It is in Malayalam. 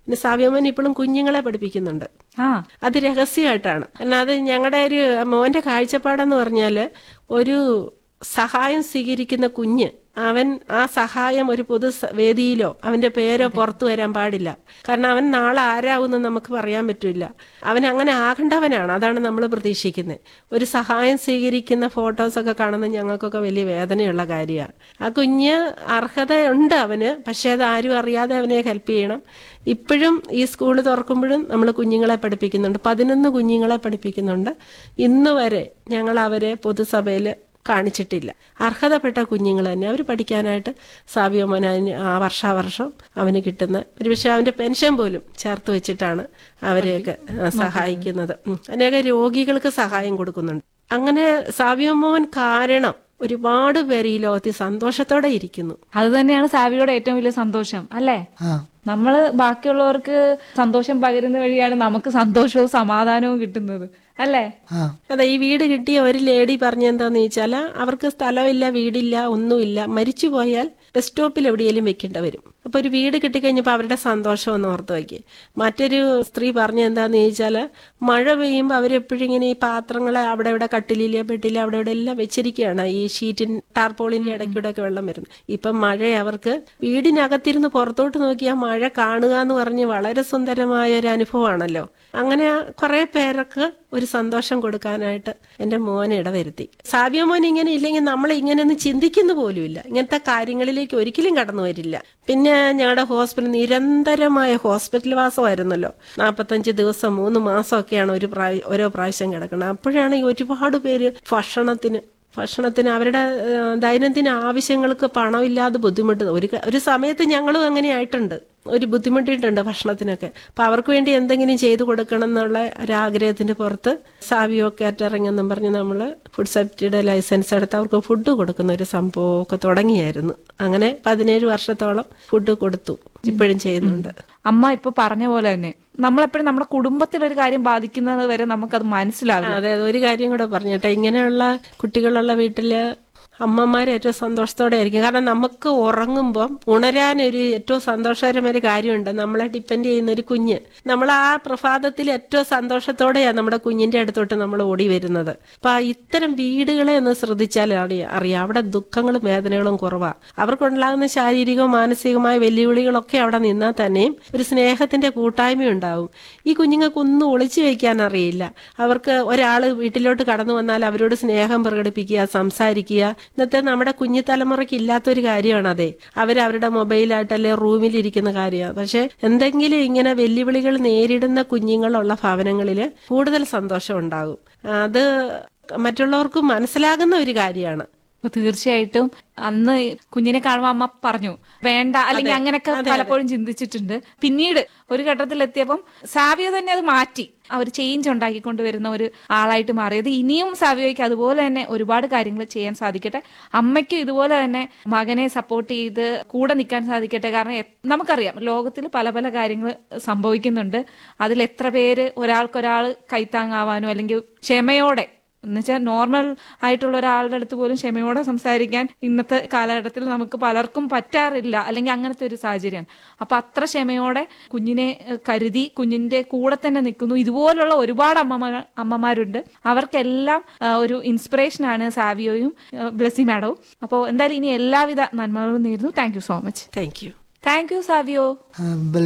പിന്നെ സാവ്യമോൻ ഇപ്പോഴും കുഞ്ഞുങ്ങളെ പഠിപ്പിക്കുന്നുണ്ട് ആ അത് രഹസ്യമായിട്ടാണ് കാരണം അത് ഞങ്ങളുടെ ഒരു മോന്റെ കാഴ്ചപ്പാടെന്ന് പറഞ്ഞാല് ഒരു സഹായം സ്വീകരിക്കുന്ന കുഞ്ഞ് അവൻ ആ സഹായം ഒരു പൊതു സ- വേദിയിലോ അവന്റെ പേരോ പുറത്തു വരാൻ പാടില്ല കാരണം അവൻ നാളെ ആരാവുമെന്ന് നമുക്ക് പറയാൻ പറ്റില്ല അവൻ അങ്ങനെ ആകേണ്ടവനാണ് അതാണ് നമ്മൾ പ്രതീക്ഷിക്കുന്നത് ഒരു സഹായം സ്വീകരിക്കുന്ന ഫോട്ടോസൊക്കെ കാണുന്നത് ഞങ്ങൾക്കൊക്കെ വലിയ വേദനയുള്ള കാര്യമാണ് ആ കുഞ്ഞ് അർഹതയുണ്ട് അവന് പക്ഷേ അത് ആരും അറിയാതെ അവനെ ഹെൽപ്പ് ചെയ്യണം ഇപ്പോഴും ഈ സ്കൂൾ തുറക്കുമ്പോഴും നമ്മൾ കുഞ്ഞുങ്ങളെ പഠിപ്പിക്കുന്നുണ്ട് പതിനൊന്ന് കുഞ്ഞുങ്ങളെ പഠിപ്പിക്കുന്നുണ്ട് ഇന്ന് വരെ ഞങ്ങൾ അവരെ പൊതുസഭയിൽ കാണിച്ചിട്ടില്ല അർഹതപ്പെട്ട കുഞ്ഞുങ്ങൾ തന്നെ അവർ പഠിക്കാനായിട്ട് സാവ്യമോൻ അതിന് ആ വർഷാവർഷം അവന് കിട്ടുന്ന ഒരു പക്ഷേ അവന്റെ പെൻഷൻ പോലും ചേർത്ത് വെച്ചിട്ടാണ് അവരെയൊക്കെ ആ, സഹായിക്കുന്നത് ഉം. അനേക രോഗികൾക്ക് സഹായം കൊടുക്കുന്നുണ്ട് അങ്ങനെ സാവ്യമോൻ കാരണം ഒരുപാട് പേര് ഈ ലോകത്തിൽ സന്തോഷത്തോടെ ഇരിക്കുന്നു അത് തന്നെയാണ് സാവിയുടെ ഏറ്റവും വലിയ സന്തോഷം അല്ലേ നമ്മള് ബാക്കിയുള്ളവർക്ക് സന്തോഷം പകരുന്ന വഴിയാണ് നമുക്ക് സന്തോഷവും സമാധാനവും കിട്ടുന്നത് അല്ലേ അതെ ഈ വീട് കിട്ടിയ ഒരു ലേഡി പറഞ്ഞെന്താന്ന് ചോദിച്ചാൽ അവർക്ക് സ്ഥലമില്ല വീടില്ല ഒന്നുമില്ല മരിച്ചു പോയാൽ ബസ് സ്റ്റോപ്പിൽ എവിടെയെങ്കിലും വെക്കേണ്ട വരും അപ്പൊ ഒരു വീട് കിട്ടിക്കഴിഞ്ഞപ്പോൾ അവരുടെ സന്തോഷം ഒന്ന് ഓർത്ത് വയ്ക്കുക മറ്റൊരു സ്ത്രീ പറഞ്ഞ എന്താന്ന് ചോദിച്ചാൽ മഴ പെയ്യുമ്പോൾ അവരെപ്പോഴും ഇങ്ങനെ ഈ പാത്രങ്ങളെ അവിടെ ഇവിടെ കട്ടിലില്ല പെട്ടില്ല അവിടെ ഇവിടെ എല്ലാം വെച്ചിരിക്കുകയാണ് ഈ ഷീറ്റിൻ ടാർപോളിന്റെ ഇടയ്ക്കൂടെ ഒക്കെ വെള്ളം വരുന്നത് ഇപ്പം മഴ അവർക്ക് വീടിനകത്തിരുന്ന് പുറത്തോട്ട് നോക്കിയാൽ മഴ കാണുക എന്ന് പറഞ്ഞ് വളരെ സുന്ദരമായ ഒരു അനുഭവമാണല്ലോ അങ്ങനെ കുറെ പേർക്ക് ഒരു സന്തോഷം കൊടുക്കാനായിട്ട് എന്റെ മോനെ ഇടവരുത്തി സാവ്യ മോൻ ഇങ്ങനെ ഇല്ലെങ്കിൽ നമ്മൾ ഇങ്ങനെയൊന്നും ചിന്തിക്കുന്ന പോലുമില്ല ഇങ്ങനത്തെ കാര്യങ്ങളിലേക്ക് ഒരിക്കലും കടന്നു വരില്ല പിന്നെ ഞങ്ങളുടെ ഹോസ്പിറ്റൽ നിരന്തരമായ ഹോസ്പിറ്റൽ വാസമായിരുന്നല്ലോ നാൽപ്പത്തഞ്ച് ദിവസം മൂന്ന് മാസമൊക്കെയാണ് ഒരു പ്രാവശ്യം ഓരോ പ്രാവശ്യം കിടക്കുന്നത് അപ്പോഴാണ് ഈ ഒരുപാട് പേര് ഭക്ഷണത്തിന് ഭക്ഷണത്തിന് അവരുടെ ഏഹ്, ദൈനംദിന ആവശ്യങ്ങൾക്ക് പണമില്ലാതെ ബുദ്ധിമുട്ട് ഒരു ക- ഒരു സമയത്ത് ഞങ്ങളും അങ്ങനെ ആയിട്ടുണ്ട് ഒരു ബുദ്ധിമുട്ടിയിട്ടുണ്ട് ഭക്ഷണത്തിനൊക്കെ അപ്പൊ അവർക്ക് വേണ്ടി എന്തെങ്കിലും ചെയ്തു കൊടുക്കണം എന്നുള്ള ഒരാഗ്രഹത്തിന്റെ പുറത്ത് സാവിയോ കാറ്ററിംഗ് എന്നും പറഞ്ഞ് നമ്മൾ ഫുഡ് സേഫ്റ്റിയുടെ ലൈസൻസ് എടുത്ത് അവർക്ക് ഫുഡ് കൊടുക്കുന്ന ഒരു സംഭവമൊക്കെ തുടങ്ങിയായിരുന്നു അങ്ങനെ പതിനേഴ് വർഷത്തോളം ഫുഡ് കൊടുത്തു ഇപ്പോഴും ചെയ്യുന്നുണ്ട് അമ്മ ഇപ്പൊ പറഞ്ഞ പോലെ തന്നെ നമ്മളെപ്പോഴും നമ്മുടെ കുടുംബത്തിലൊരു കാര്യം ബാധിക്കുന്നത് വരെ നമുക്കത് മനസ്സിലാകും അതെ ഒരു കാര്യം കൂടെ പറഞ്ഞിട്ടെ ഇങ്ങനെയുള്ള കുട്ടികളുള്ള വീട്ടില് അമ്മമാർ ഏറ്റവും സന്തോഷത്തോടെ ആയിരിക്കും കാരണം നമുക്ക് ഉറങ്ങുമ്പം ഉണരാൻ ഒരു ഏറ്റവും സന്തോഷകരമായ ഒരു കാര്യമുണ്ട് നമ്മളെ ഡിപ്പെൻഡ് ചെയ്യുന്ന ഒരു കുഞ്ഞ് നമ്മൾ ആ പ്രഭാതത്തിൽ ഏറ്റവും സന്തോഷത്തോടെയാണ് നമ്മുടെ കുഞ്ഞിന്റെ അടുത്തോട്ട് നമ്മൾ ഓടി വരുന്നത് അപ്പൊ ആ ഇത്തരം വീടുകളെ ഒന്ന് ശ്രദ്ധിച്ചാൽ അറിയാം അറിയാം അവിടെ ദുഃഖങ്ങളും വേദനകളും കുറവാ അവർക്കുണ്ടാകുന്ന ശാരീരികവും മാനസികമായ വെല്ലുവിളികളൊക്കെ അവിടെ നിന്നാൽ തന്നെയും ഒരു സ്നേഹത്തിന്റെ കൂട്ടായ്മ ഉണ്ടാവും ഈ കുഞ്ഞുങ്ങൾക്ക് ഒന്നും ഒളിച്ചു വെക്കാൻ അറിയില്ല അവർക്ക് ഒരാൾ വീട്ടിലോട്ട് കടന്നു വന്നാൽ അവരോട് സ്നേഹം പ്രകടിപ്പിക്കുക സംസാരിക്കുക ഇന്നത്തെ നമ്മുടെ കുഞ്ഞു തലമുറയ്ക്ക് ഇല്ലാത്തൊരു കാര്യമാണ് അതെ അവർ അവരുടെ മൊബൈലായിട്ടല്ലേ റൂമിലിരിക്കുന്ന കാര്യമാണ് പക്ഷെ എന്തെങ്കിലും ഇങ്ങനെ വെല്ലുവിളികൾ നേരിടുന്ന കുഞ്ഞുങ്ങളുള്ള ഭവനങ്ങളിൽ കൂടുതൽ സന്തോഷം ഉണ്ടാകും അത് മറ്റുള്ളവർക്ക് മനസ്സിലാകുന്ന ഒരു കാര്യമാണ് അപ്പൊ തീർച്ചയായിട്ടും അന്ന് കുഞ്ഞിനെ കാണുമ്പോൾ അമ്മ പറഞ്ഞു വേണ്ട അല്ലെങ്കിൽ അങ്ങനെയൊക്കെ പലപ്പോഴും ചിന്തിച്ചിട്ടുണ്ട് പിന്നീട് ഒരു ഘട്ടത്തിൽ എത്തിയപ്പം സാവിയ തന്നെ അത് മാറ്റി ആ ഒരു ചേഞ്ച് ഉണ്ടാക്കിക്കൊണ്ട് വരുന്ന ഒരു ആളായിട്ട് മാറിയത് ഇനിയും സാവിയോയ്ക്ക് അതുപോലെ തന്നെ ഒരുപാട് കാര്യങ്ങൾ ചെയ്യാൻ സാധിക്കട്ടെ അമ്മയ്ക്കും ഇതുപോലെ തന്നെ മകനെ സപ്പോർട്ട് ചെയ്ത് കൂടെ നിൽക്കാൻ സാധിക്കട്ടെ കാരണം എ- നമുക്കറിയാം ലോകത്തിൽ പല പല കാര്യങ്ങൾ സംഭവിക്കുന്നുണ്ട് അതിൽ എത്ര പേര് ഒരാൾക്കൊരാൾ കൈത്താങ്ങാവാനോ അല്ലെങ്കിൽ ക്ഷമയോടെ എന്നുവെച്ചാൽ നോർമൽ ആയിട്ടുള്ള ഒരാളുടെ അടുത്ത് പോലും ക്ഷമയോടെ സംസാരിക്കാൻ ഇന്നത്തെ കാലഘട്ടത്തിൽ നമുക്ക് പലർക്കും പറ്റാറില്ല അല്ലെങ്കിൽ അങ്ങനത്തെ ഒരു സാഹചര്യമാണ് അപ്പൊ അത്ര ക്ഷമയോടെ കുഞ്ഞിനെ ഏഹ്, കരുതി കുഞ്ഞിന്റെ കൂടെ തന്നെ നിൽക്കുന്നു ഇതുപോലുള്ള ഒരുപാട് അമ്മമാർ അമ്മമാരുണ്ട് അവർക്കെല്ലാം ആ, ഒരു ഇൻസ്പിറേഷനാണ് സാവിയോയും ഏഹ്, ബ്ലെസി മാഡവും അപ്പോൾ എന്തായാലും ഇനി എല്ലാവിധ നന്മകളും നേരുന്നു thank you so much thank you thank you Savio ആ,